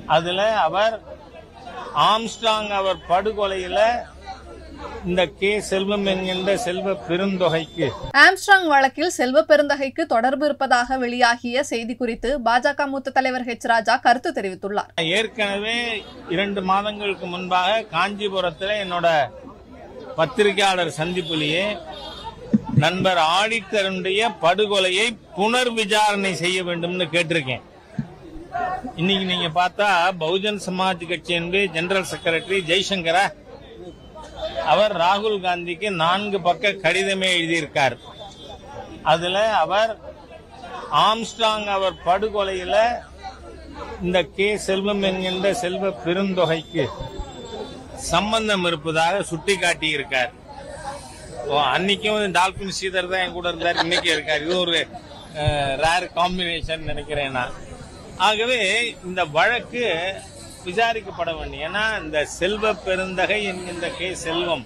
அதுல அவர் ஆம்ஸ்டாங் அவர் படுகொலையில இந்த கே செல்வம் என்கின்ற செல்வ பெருந்தொகைக்கு ஆம்ஸ்ட்ராங் வழக்கில் செல்வ பெருந்தகைக்கு தொடர்பு இருப்பதாக வெளியாகிய செய்தி குறித்து பாஜக மூத்த தலைவர் ஹெச் ராஜா கருத்து தெரிவித்துள்ளார் ஏற்கனவே இரண்டு மாதங்களுக்கு முன்பாக காஞ்சிபுரத்தில் என்னோட பத்திரிகையாளர் சந்திப்பிலேயே நண்பர் ஆடிட்டருடைய படுகொலையை புனர் விசாரணை செய்ய வேண்டும்னு கேட்டிருக்கேன் இன்னைக்கு நீங்க பார்த்தா பகுஜன் சமாஜ் கட்சியினுடைய ஜெனரல் செக்ரட்டரி ஜெய்சங்கரா அவர் ராகுல் காந்திக்கு நான்கு பக்க கடிதமே எழுதியிருக்கார் அதுல அவர் ஆம்ஸ்டாங் அவர் படுகொலையில இந்த கே செல்வம் என்கின்ற செல்வ பெருந்தொகைக்கு சம்பந்தம் இருப்பதாக சுட்டிக்காட்டி இருக்கார் ஓ, அன்னைக்கும் டால்பின் ஸ்ரீதர் தான் என் கூட இருந்தார் இன்னைக்கு இருக்கார் இது ஒரு ரேர் காம்பினேஷன் நினைக்கிறேன் நான் ஆகவே இந்த வழக்கு விசாரிக்கப்பட வேண்டும் ஏன்னா இந்த செல்வ பெருந்தகை என்கின்ற கே செல்வம்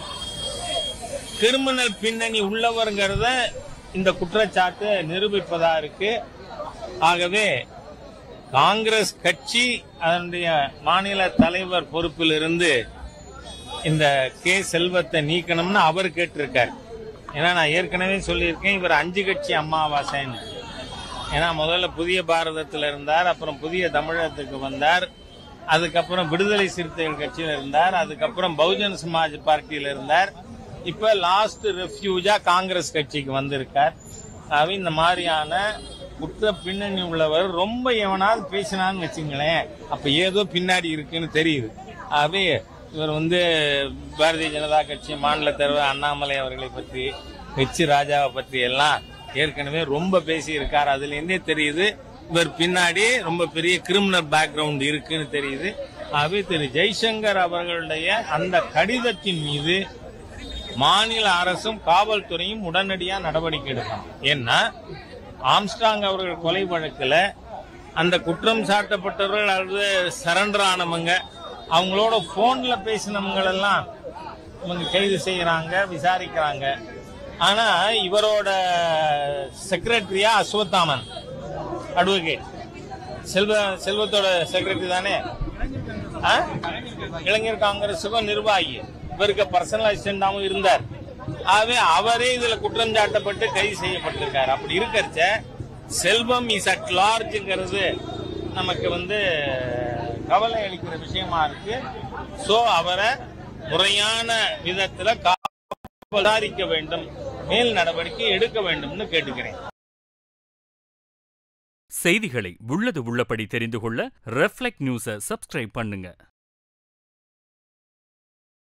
கிரிமினல் பின்னணி உள்ளவர்ங்கிறத இந்த குற்றச்சாட்டு நிரூபிப்பதா இருக்கு ஆகவே காங்கிரஸ் கட்சி அதனுடைய மாநில தலைவர் பொறுப்பில் இருந்து இந்த கே செல்வத்தை நீக்கணும்னு அவர் கேட்டிருக்கார் ஏன்னா நான் ஏற்கனவே சொல்லியிருக்கேன் இவர் அஞ்சு கட்சி அமாவாசைன்னு ஏன்னா முதல்ல புதிய பாரதத்தில் இருந்தார் அப்புறம் புதிய தமிழகத்துக்கு வந்தார் அதுக்கப்புறம் விடுதலை சிறுத்தைகள் கட்சியில் இருந்தார் அதுக்கப்புறம் பகுஜன் சமாஜ் பார்ட்டியில் இருந்தார் இப்ப லாஸ்ட் ரெஃப்யூஜா காங்கிரஸ் கட்சிக்கு வந்திருக்கார் ஆகவே இந்த மாதிரியான குற்ற பின்னணி உள்ளவர் ரொம்ப எவனாவது பேசினான்னு வச்சுங்களேன் அப்ப ஏதோ பின்னாடி இருக்குன்னு தெரியுது ஆகவே இவர் வந்து பாரதிய ஜனதா கட்சி மாநில தலைவர் அண்ணாமலை அவர்களை பற்றி ஹெச் ராஜாவை பற்றி எல்லாம் ஏற்கனவே ரொம்ப பேசி இருக்கார் அதுல இருந்தே தெரியுது இவர் பின்னாடி ரொம்ப பெரிய கிரிமினல் பேக்ரவுண்ட் இருக்குன்னு தெரியுது ஆகவே திரு ஜெய்சங்கர் அவர்களுடைய அந்த கடிதத்தின் மீது மாநில அரசும் காவல்துறையும் உடனடியா நடவடிக்கை எடுக்கணும் ஏன்னா ஆம்ஸ்டாங் அவர்கள் கொலை வழக்குல அந்த குற்றம் சாட்டப்பட்டவர்கள் அல்லது சரண்டர் ஆனவங்க அவங்களோட போன்ல பேசினவங்களெல்லாம் இவங்க கைது செய்யறாங்க விசாரிக்கிறாங்க ஆனா இவரோட செக்ரட்டரியா அஸ்வத்தாமன் அட்வொகேட் செல்வ செல்வத்தோட செக்ரட்டரி தானே ஆ? இளைஞர் காங்கிரஸுக்கும் நிர்வாகி இவருக்கு பர்சனல் அசிஸ்டண்டாவும் இருந்தார் ஆகவே அவரே இதுல குற்றம் சாட்டப்பட்டு கைது செய்யப்பட்டிருக்காரு அப்படி இருக்கறச்ச செல்வம் இஸ் அட் லார்ஜ்ங்கிறது நமக்கு வந்து கவலை அளிக்கிற விஷயமா இருக்கு சோ அவரை முறையான விதத்துல கா- விசாரிக்க வேண்டும் மேல் நடவடிக்கை எடுக்க வேண்டும்னு கேட்டுக்கிறேன் செய்திகளை உள்ளது உள்ளபடி தெரிந்து கொள்ள ரெஃப்ளெக்ட் நியூஸை சப்ஸ்கிரைப் பண்ணுங்க